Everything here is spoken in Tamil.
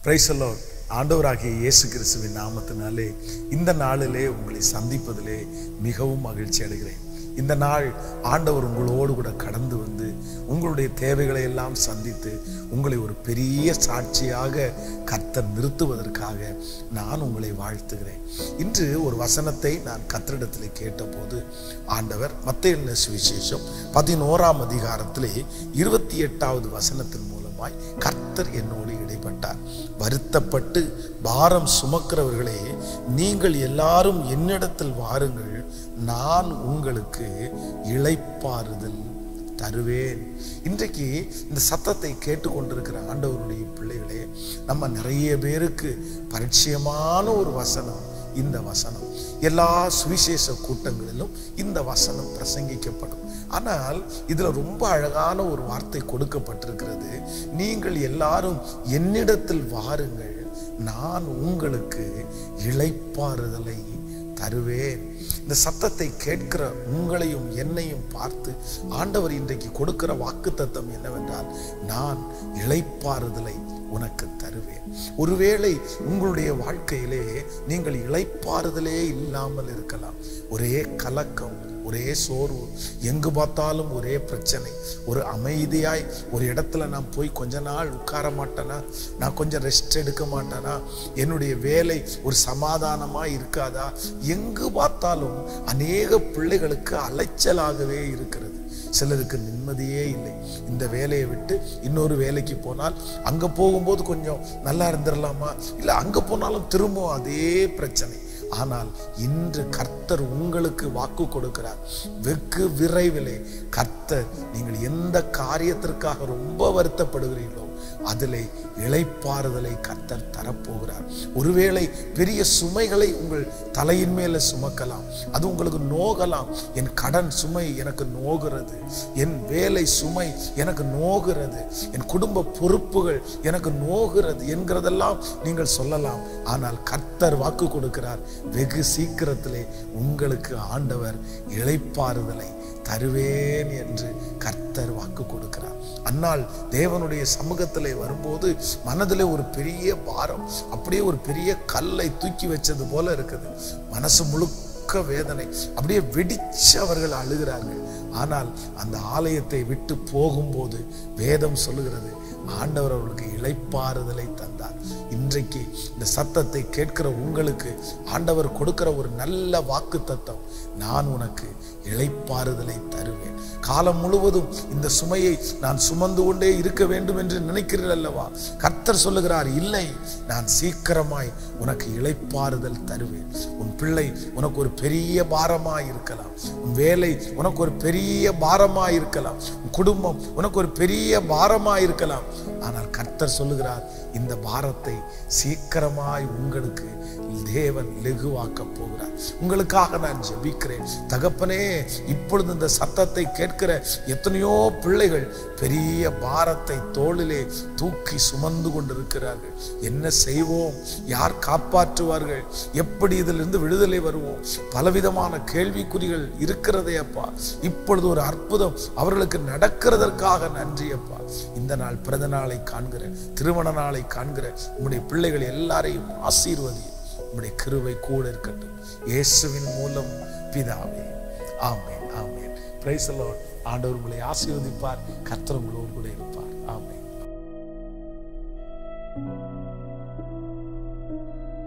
பிரைசலோ ஆண்டவராகிய இயேசு கிறிஸ்துவின் நாமத்தினாலே இந்த நாளிலே உங்களை சந்திப்பதிலே மிகவும் மகிழ்ச்சி அடைகிறேன் இந்த நாள் ஆண்டவர் உங்களோடு கூட கடந்து வந்து உங்களுடைய தேவைகளை எல்லாம் சந்தித்து உங்களை ஒரு பெரிய சாட்சியாக கர்த்தர் நிறுத்துவதற்காக நான் உங்களை வாழ்த்துகிறேன் இன்று ஒரு வசனத்தை நான் கத்தரிடத்தில் கேட்டபோது ஆண்டவர் மத்திய சுவிசேஷம் பதினோராம் அதிகாரத்திலே இருபத்தி எட்டாவது வசனத்தின் மூலமாய் கர்த்தர் என்னோடு இடைப்பட்டார் வருத்தப்பட்டு பாரம் சுமக்கிறவர்களே நீங்கள் எல்லாரும் என்னிடத்தில் வாருங்கள் நான் உங்களுக்கு இளைப்பாறுதல் தருவேன் இன்றைக்கு இந்த சத்தத்தை கேட்டுக்கொண்டிருக்கிற ஆண்டவருடைய பிள்ளைகளே நம்ம நிறைய பேருக்கு பரிச்சயமான ஒரு வசனம் இந்த வசனம் எல்லா சுவிசேஷ கூட்டங்களிலும் இந்த வசனம் பிரசங்கிக்கப்படும் ஆனால் இதுல ரொம்ப அழகான ஒரு வார்த்தை கொடுக்கப்பட்டிருக்கிறது நீங்கள் எல்லாரும் என்னிடத்தில் வாருங்கள் நான் உங்களுக்கு இளைப்பாறுதலை தருவேன் இந்த சத்தத்தை கேட்கிற உங்களையும் என்னையும் பார்த்து ஆண்டவர் இன்றைக்கு கொடுக்கிற வாக்கு தத்தம் என்னவென்றால் நான் இளைப்பாறுதலை உனக்கு தருவேன் ஒருவேளை உங்களுடைய வாழ்க்கையிலே நீங்கள் இளைப்பாறுதலே இல்லாமல் இருக்கலாம் ஒரே கலக்கம் ஒரே சோர்வு எங்கு பார்த்தாலும் ஒரே பிரச்சனை ஒரு அமைதியாய் ஒரு இடத்துல நான் போய் கொஞ்ச நாள் உட்கார மாட்டேனா நான் கொஞ்சம் ரெஸ்ட் எடுக்க மாட்டேனா என்னுடைய வேலை ஒரு சமாதானமாக இருக்காதா எங்கு பார்த்தாலும் அநேக பிள்ளைகளுக்கு அலைச்சலாகவே இருக்கிறது சிலருக்கு நிம்மதியே இல்லை இந்த வேலையை விட்டு இன்னொரு வேலைக்கு போனால் அங்கே போகும்போது கொஞ்சம் நல்லா இருந்துடலாமா இல்லை அங்கே போனாலும் திரும்ப அதே பிரச்சனை ஆனால் இன்று கர்த்தர் உங்களுக்கு வாக்கு கொடுக்கிறார் வெகு விரைவிலே கர்த்தர் நீங்கள் எந்த காரியத்திற்காக ரொம்ப வருத்தப்படுகிறீர்களோ அதிலே இளைப்பாறுதலை கர்த்தர் தரப்போகிறார் ஒருவேளை பெரிய சுமைகளை உங்கள் தலையின் மேல சுமக்கலாம் அது உங்களுக்கு நோகலாம் என் கடன் சுமை எனக்கு நோகிறது என் வேலை சுமை எனக்கு நோகிறது என் குடும்ப பொறுப்புகள் எனக்கு நோகிறது என்கிறதெல்லாம் நீங்கள் சொல்லலாம் ஆனால் கர்த்தர் வாக்கு கொடுக்கிறார் வெகு சீக்கிரத்திலே உங்களுக்கு ஆண்டவர் இளைப்பாறுதலை தருவேன் என்று கர்த்தர் வாக்கு கொடுக்கிறார் அன்னால் தேவனுடைய சமூகத்திலே வரும்போது மனதில் ஒரு பெரிய பாரம் அப்படியே ஒரு பெரிய கல்லை தூக்கி வச்சது போல இருக்குது மனசு முழுக்க வேதனை அப்படியே வெடிச்சு அவர்கள் அழுகிறார்கள் ஆனால் அந்த ஆலயத்தை விட்டு போகும்போது வேதம் சொல்லுகிறது ஆண்டவர் அவர்களுக்கு இளைப்பாறுதலை தந்தார் இன்றைக்கு இந்த சத்தத்தை கேட்கிற உங்களுக்கு ஆண்டவர் கொடுக்கிற ஒரு நல்ல வாக்கு தத்தம் நான் உனக்கு இளைப்பாறுதலை தருவேன் காலம் முழுவதும் இந்த சுமையை நான் சுமந்து கொண்டே இருக்க வேண்டும் என்று நினைக்கிறீர்கள் அல்லவா கர்த்தர் சொல்லுகிறார் இல்லை நான் சீக்கிரமாய் உனக்கு இளைப்பாறுதல் தருவேன் உன் பிள்ளை உனக்கு ஒரு பெரிய பாரமாய் இருக்கலாம் உன் வேலை உனக்கு ஒரு பெரிய பாரமாய் இருக்கலாம் உன் குடும்பம் உனக்கு ஒரு பெரிய பாரமாய் இருக்கலாம் ஆனால் கர்த்தர் சொல்லுகிறார் இந்த பாரத்தை சீக்கிரமாய் உங்களுக்கு தேவன் லெகுவாக்க போகிறார் உங்களுக்காக நான் ஜெபிக்கிறேன் தகப்பனே இப்பொழுது இந்த சத்தத்தை கேட்கிற எத்தனையோ பிள்ளைகள் பெரிய பாரத்தை தோளிலே தூக்கி சுமந்து கொண்டிருக்கிறார்கள் என்ன செய்வோம் யார் காப்பாற்றுவார்கள் எப்படி இதிலிருந்து விடுதலை வருவோம் பலவிதமான கேள்விக்குறிகள் இருக்கிறதே அப்பா இப்பொழுது ஒரு அற்புதம் அவர்களுக்கு நடக்கிறதற்காக நன்றி அப்பா இந்த நாள் பிறந்த நாளை காண்கிற திருமண நாளை காண்கிற உங்களுடைய பிள்ளைகள் எல்லாரையும் ஆசீர்வதி உங்களுடைய கிருவை கூட இருக்கட்டும் இயேசுவின் மூலம் பிதாவே ஆமேன் ஆமேன் பிரைஸ் ஆண்டவர் உங்களை ஆசீர்வதிப்பார் கர்த்தர் உங்களோடு கூட இருப்பார்